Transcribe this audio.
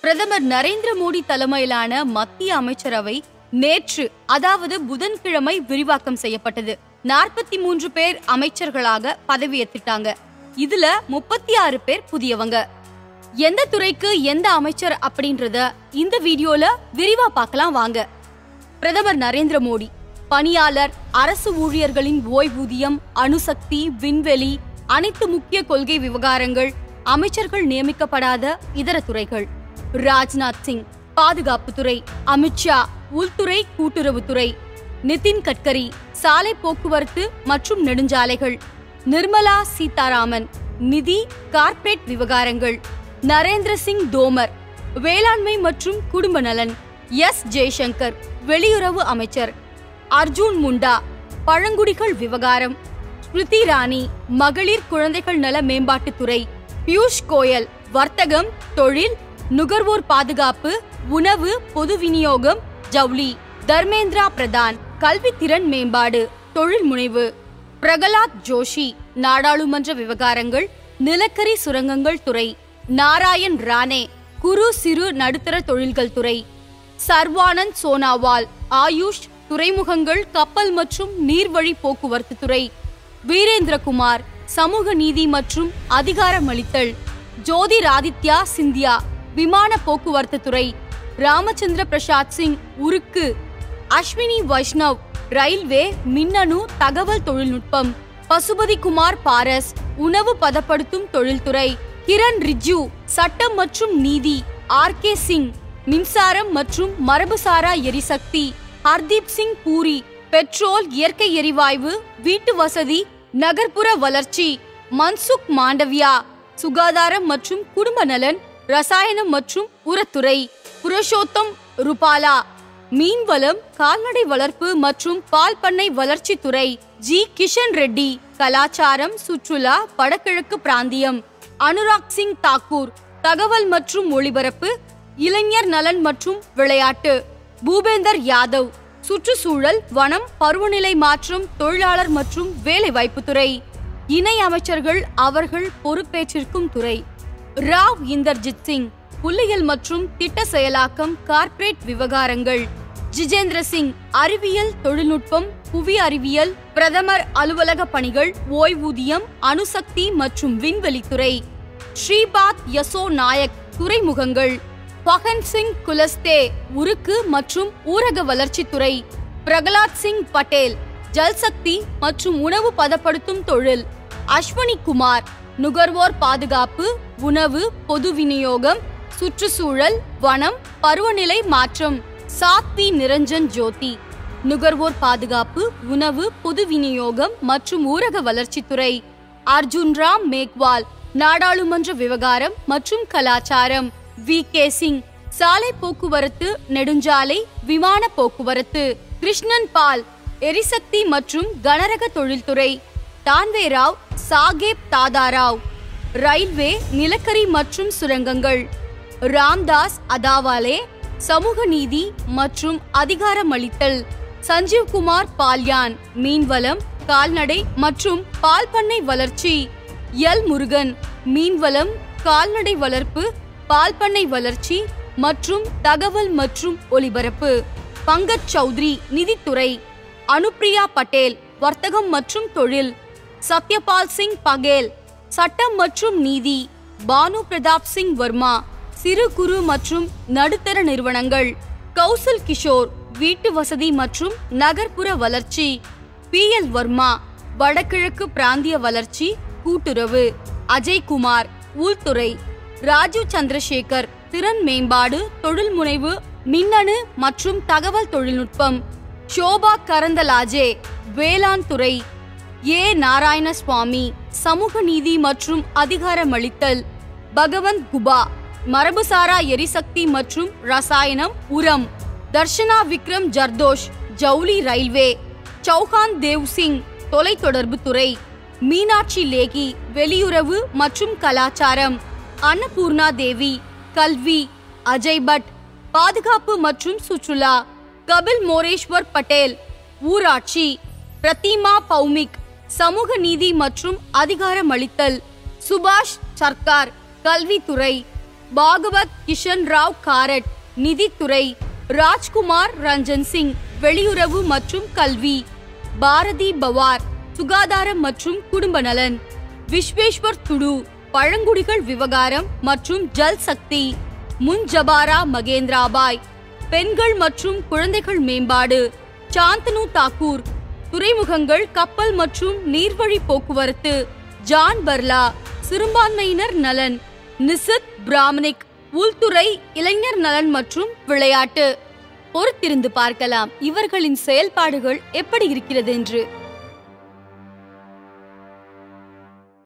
பிரதமர் நரேந்திர மோடி தலைமையிலான மத்திய அமைச்சரவை நேற்று அதாவது புதன்கிழமை விரிவாக்கம் செய்யப்பட்டது நாற்பத்தி மூன்று பேர் அமைச்சர்களாக பதவியேத்துட்டாங்க இதுல முப்பத்தி ஆறு பேர் புதியவங்க எந்த துறைக்கு எந்த அமைச்சர் அப்படின்றத இந்த வீடியோல விரிவா பார்க்கலாம் வாங்க பிரதமர் நரேந்திர மோடி பணியாளர் அரசு ஊழியர்களின் ஓய்வூதியம் அணுசக்தி விண்வெளி அனைத்து முக்கிய கொள்கை விவகாரங்கள் அமைச்சர்கள் நியமிக்கப்படாத இதர துறைகள் ராஜ்நாத் சிங் பாதுகாப்புத்துறை அமித்ஷா உள்துறை கூட்டுறவுத்துறை நிதின் கட்கரி சாலை போக்குவரத்து மற்றும் நெடுஞ்சாலைகள் நிர்மலா சீதாராமன் நிதி கார்ப்பரேட் விவகாரங்கள் நரேந்திர சிங் தோமர் வேளாண்மை மற்றும் குடும்ப நலன் எஸ் ஜெய்சங்கர் வெளியுறவு அமைச்சர் அர்ஜுன் முண்டா பழங்குடிகள் விவகாரம் ஸ்மிருதி இரானி மகளிர் குழந்தைகள் நல மேம்பாட்டுத்துறை பியூஷ் கோயல் வர்த்தகம் தொழில் நுகர்வோர் பாதுகாப்பு உணவு பொது விநியோகம் ஜவுளி தர்மேந்திரா பிரதான் கல்வித்திறன் மேம்பாடு தொழில் முனைவு பிரகலாத் ஜோஷி நாடாளுமன்ற விவகாரங்கள் நிலக்கரி சுரங்கங்கள் துறை நாராயண் ரானே குறு சிறு நடுத்தர தொழில்கள் துறை சர்வானந்த் சோனாவால் ஆயுஷ் துறைமுகங்கள் கப்பல் மற்றும் நீர்வழி போக்குவரத்து துறை வீரேந்திரகுமார் சமூக நீதி மற்றும் அதிகாரமளித்தல் ஜோதிராதித்யா சிந்தியா விமான போக்குவரத்து துறை ராமச்சந்திர பிரசாத் சிங் உருக்கு அஸ்வினி வைஷ்ணவ் ரயில்வே மின்னணு தகவல் தொழில்நுட்பம் பசுபதி குமார் பாரஸ் உணவு பதப்படுத்தும் தொழில்துறை கிரண் ரிஜ்ஜு சட்டம் மற்றும் நீதி ஆர் கே சிங் மின்சாரம் மற்றும் மரபுசாரா எரிசக்தி ஹர்தீப் சிங் பூரி பெட்ரோல் இயற்கை எரிவாயு வீட்டு வசதி நகர்ப்புற வளர்ச்சி மன்சுக் மாண்டவியா சுகாதாரம் மற்றும் குடும்ப நலன் ரசாயனம் மற்றும் உரத்துறை புருஷோத்தம் ருபாலா மீன்வளம் கால்நடை வளர்ப்பு மற்றும் பால் பண்ணை வளர்ச்சித் துறை ஜி கிஷன் ரெட்டி கலாச்சாரம் சுற்றுலா வடகிழக்கு பிராந்தியம் அனுராக் சிங் தாக்கூர் தகவல் மற்றும் ஒளிபரப்பு இளைஞர் நலன் மற்றும் விளையாட்டு பூபேந்தர் யாதவ் சுற்றுச்சூழல் வனம் பருவநிலை மாற்றம் தொழிலாளர் மற்றும் வேலைவாய்ப்புத்துறை இணை அமைச்சர்கள் அவர்கள் பொறுப்பேற்றிருக்கும் துறை ராவ் இந்தர்ஜித் சிங் புள்ளியியல் மற்றும் திட்ட செயலாக்கம் கார்ப்பரேட் விவகாரங்கள் ஜிஜேந்திர சிங் அறிவியல் தொழில்நுட்பம் புவி அறிவியல் பிரதமர் அலுவலக பணிகள் ஓய்வூதியம் அணுசக்தி மற்றும் விண்வெளித்துறை ஸ்ரீபாத் யசோ நாயக் துறைமுகங்கள் பகன் சிங் குலஸ்தே உருக்கு மற்றும் ஊரக வளர்ச்சித்துறை பிரகலாத் சிங் பட்டேல் ஜல்சக்தி மற்றும் உணவு பதப்படுத்தும் தொழில் அஸ்வனி குமார் நுகர்வோர் பாதுகாப்பு உணவு பொது விநியோகம் சுற்றுச்சூழல் வனம் பருவநிலை மாற்றம் சாத்வி நிரஞ்சன் ஜோதி நுகர்வோர் பாதுகாப்பு உணவு பொது விநியோகம் மற்றும் ஊரக வளர்ச்சித்துறை அர்ஜுன் ராம் மேக்வால் நாடாளுமன்ற விவகாரம் மற்றும் கலாச்சாரம் வி கே சிங் சாலை போக்குவரத்து நெடுஞ்சாலை விமான போக்குவரத்து கிருஷ்ணன் பால் எரிசக்தி மற்றும் கனரக தொழில்துறை தான்வே ராவ் சாகேப் தாதாராவ் ரயில்வே நிலக்கரி மற்றும் சுரங்கங்கள் ராம்தாஸ் அதாவாலே சமூக நீதி மற்றும் அதிகாரமளித்தல் சஞ்சீவ் குமார் பால்யான் மீன்வளம் கால்நடை மற்றும் பால் பண்ணை வளர்ச்சி எல் முருகன் மீன்வளம் கால்நடை வளர்ப்பு பால் பண்ணை வளர்ச்சி மற்றும் தகவல் மற்றும் ஒலிபரப்பு பங்கஜ் சௌத்ரி நிதித்துறை அனுப்ரியா பட்டேல் வர்த்தகம் மற்றும் தொழில் சத்யபால் சிங் பகேல் சட்டம் மற்றும் நீதி பானு பிரதாப் சிங் வர்மா சிறு குறு மற்றும் நடுத்தர நிறுவனங்கள் கௌசல் கிஷோர் வீட்டு வசதி மற்றும் நகர்ப்புற வளர்ச்சி பி எல் வர்மா வடகிழக்கு பிராந்திய வளர்ச்சி கூட்டுறவு அஜய் குமார் உள்துறை ராஜீவ் சந்திரசேகர் திறன் மேம்பாடு தொழில் முனைவு மின்னணு மற்றும் தகவல் தொழில்நுட்பம் ஷோபா கரந்தலாஜே வேளாண் துறை ஏ நாராயணசுவாமி சமூக நீதி மற்றும் அதிகாரமளித்தல் பகவந்த் குபா மரபுசாரா எரிசக்தி மற்றும் ரசாயனம் உரம் தர்ஷனா விக்ரம் ஜர்தோஷ் ஜவுளி ரயில்வே சௌஹான் தேவ் சிங் தொலைத்தொடர்பு துறை மீனாட்சி லேகி வெளியுறவு மற்றும் கலாச்சாரம் அன்னபூர்ணா தேவி கல்வி அஜய் பட் பாதுகாப்பு மற்றும் சுற்றுலா கபில் மோரேஸ்வர் பட்டேல் ஊராட்சி பிரதிமா பௌமிக் சமூக நீதி மற்றும் அதிகாரமளித்தல் சுபாஷ் சர்க்கார் கல்வித்துறை பாகவத் கிஷன் ராவ் காரட் நிதித்துறை ராஜ்குமார் ரஞ்சன் சிங் வெளியுறவு மற்றும் கல்வி பாரதி பவார் சுகாதாரம் மற்றும் குடும்ப நலன் விஸ்வேஸ்வர் துடு பழங்குடிகள் விவகாரம் மற்றும் ஜல் சக்தி முன்ஜபாரா மகேந்திராபாய் பெண்கள் மற்றும் குழந்தைகள் மேம்பாடு சாந்தனு தாக்கூர் துறைமுகங்கள் கப்பல் மற்றும் நீர்வழி போக்குவரத்து ஜான் பர்லா சிறுபான்மையினர் நலன் நிசித் பிராமணிக் உள்துறை இளைஞர் நலன் மற்றும் விளையாட்டு பொறுத்திருந்து பார்க்கலாம் இவர்களின் செயல்பாடுகள் எப்படி இருக்கிறது என்று